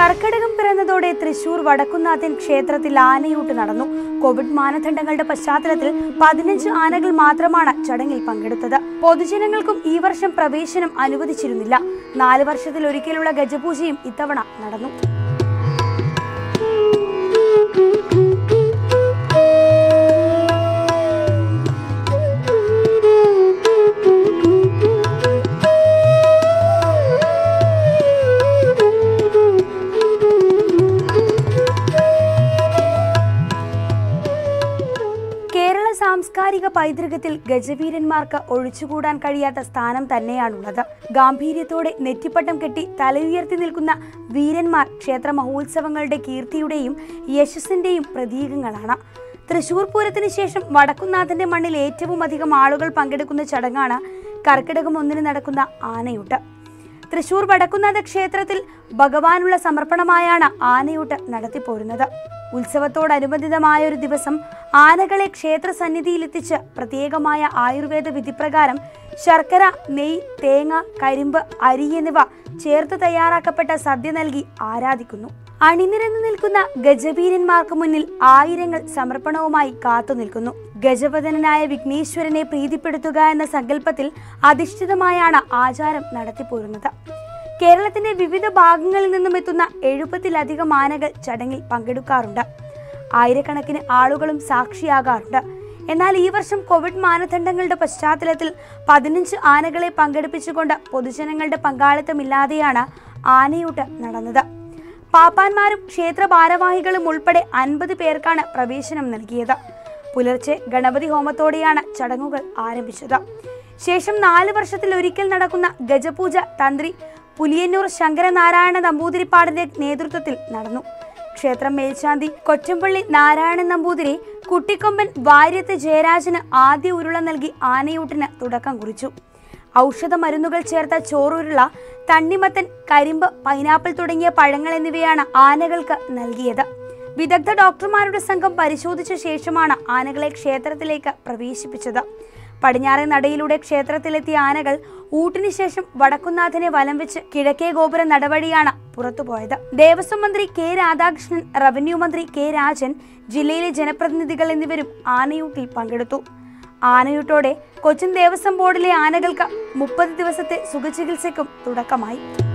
കർക്കിടകം പിറന്നതോടെ തൃശൂർ വടക്കുന്നാഥൻ ക്ഷേത്രത്തിൽ ആനയൂട്ട് നടന്നു കോവിഡ് മാനദണ്ഡങ്ങളുടെ പശ്ചാത്തലത്തിൽ പതിനഞ്ച് ആനകൾ മാത്രമാണ് ചടങ്ങിൽ പങ്കെടുത്തത് പൊതുജനങ്ങൾക്കും ഈ വർഷം പ്രവേശനം അനുവദിച്ചിരുന്നില്ല നാല് വർഷത്തിൽ ഒരിക്കലുള്ള ഗജപൂജയും ഇത്തവണ നടന്നു കേരള സാംസ്കാരിക പൈതൃകത്തിൽ ഗജവീരന്മാർക്ക് ഒഴിച്ചുകൂടാൻ കഴിയാത്ത സ്ഥാനം തന്നെയാണുള്ളത് ഗാംഭീര്യത്തോടെ നെറ്റിപ്പട്ടം കെട്ടി തലയുയർത്തി നിൽക്കുന്ന വീരന്മാർ ക്ഷേത്ര മഹോത്സവങ്ങളുടെ കീർത്തിയുടെയും യശസ്സിന്റെയും പ്രതീകങ്ങളാണ് തൃശൂർ പൂരത്തിന് ശേഷം വടക്കുന്നാഥന്റെ മണ്ണിൽ ഏറ്റവും അധികം ആളുകൾ പങ്കെടുക്കുന്ന ചടങ്ങാണ് കർക്കിടകം ഒന്നിന് നടക്കുന്ന ആനയൂട്ട് തൃശൂർ വടക്കുന്നാഥ ക്ഷേത്രത്തിൽ ഭഗവാനുള്ള സമർപ്പണമായാണ് ആനയൂട്ട് നടത്തിപ്പോരുന്നത് ഉത്സവത്തോടനുബന്ധിതമായ ഒരു ദിവസം ആനകളെ ക്ഷേത്ര സന്നിധിയിലെത്തിച്ച് പ്രത്യേകമായ ആയുർവേദ വിധിപ്രകാരം ശർക്കര നെയ് തേങ്ങ കരിമ്പ് അരി എന്നിവ ചേർത്ത് തയ്യാറാക്കപ്പെട്ട സദ്യ നൽകി ആരാധിക്കുന്നു അണിനിരന്നു നിൽക്കുന്ന ഗജവീരന്മാർക്ക് മുന്നിൽ ആയിരങ്ങൾ സമർപ്പണവുമായി കാത്തു നിൽക്കുന്നു ഗജവദനായ വിഘ്നേശ്വരനെ പ്രീതിപ്പെടുത്തുക എന്ന സങ്കല്പത്തിൽ അധിഷ്ഠിതമായാണ് ആചാരം നടത്തിപ്പോരുന്നത് കേരളത്തിന്റെ വിവിധ ഭാഗങ്ങളിൽ നിന്നും എത്തുന്ന എഴുപതിലധികം ആനകൾ ചടങ്ങിൽ പങ്കെടുക്കാറുണ്ട് ആയിരക്കണക്കിന് ആളുകളും സാക്ഷിയാകാറുണ്ട് എന്നാൽ ഈ വർഷം കോവിഡ് മാനദണ്ഡങ്ങളുടെ പശ്ചാത്തലത്തിൽ പതിനഞ്ച് ആനകളെ പങ്കെടുപ്പിച്ചുകൊണ്ട് പൊതുജനങ്ങളുടെ പങ്കാളിത്തമില്ലാതെയാണ് ആനയൂട്ട് നടന്നത് പാപ്പാന്മാരും ക്ഷേത്ര ഭാരവാഹികളും ഉൾപ്പെടെ അൻപത് പേർക്കാണ് പ്രവേശനം നൽകിയത് പുലർച്ചെ ഗണപതി ഹോമത്തോടെയാണ് ചടങ്ങുകൾ ആരംഭിച്ചത് ശേഷം നാല് വർഷത്തിൽ ഒരിക്കൽ നടക്കുന്ന ഗജപൂജ തന്ത്രി പുലിയന്നൂർ ശങ്കരനാരായണ നമ്പൂതിരിപ്പാടിന്റെ നേതൃത്വത്തിൽ നടന്നു ക്ഷേത്രം മേൽശാന്തി കൊച്ചമ്പള്ളി നാരായണൻ നമ്പൂതിരി കുട്ടിക്കൊമ്പൻ വാര്യത്ത് ജയരാജന് ആദ്യ ഉരുള നൽകി ആനയൂട്ടിന് തുടക്കം കുറിച്ചു ഔഷധ മരുന്നുകൾ ചേർത്ത ചോറുരുള തണ്ണിമത്തൻ കരിമ്പ് പൈനാപ്പിൾ തുടങ്ങിയ പഴങ്ങൾ എന്നിവയാണ് ആനകൾക്ക് നൽകിയത് വിദഗ്ധ ഡോക്ടർമാരുടെ സംഘം പരിശോധിച്ച ശേഷമാണ് ആനകളെ ക്ഷേത്രത്തിലേക്ക് പ്രവേശിപ്പിച്ചത് പടിഞ്ഞാറേ നടയിലൂടെ ക്ഷേത്രത്തിലെത്തിയ ആനകൾ ഊട്ടിന് ശേഷം വടക്കുന്നാഥനെ വലം വെച്ച് കിഴക്കേ ഗോപുര നടവഴിയാണ് പുറത്തുപോയത് ദേവസ്വം മന്ത്രി കെ രാധാകൃഷ്ണൻ റവന്യൂ മന്ത്രി കെ രാജൻ ജില്ലയിലെ ജനപ്രതിനിധികൾ എന്നിവരും ആനയൂട്ടിൽ പങ്കെടുത്തു ആനയൂട്ടോടെ കൊച്ചിൻ ദേവസ്വം ബോർഡിലെ ആനകൾക്ക് മുപ്പത് ദിവസത്തെ സുഖചികിത്സയ്ക്കും തുടക്കമായി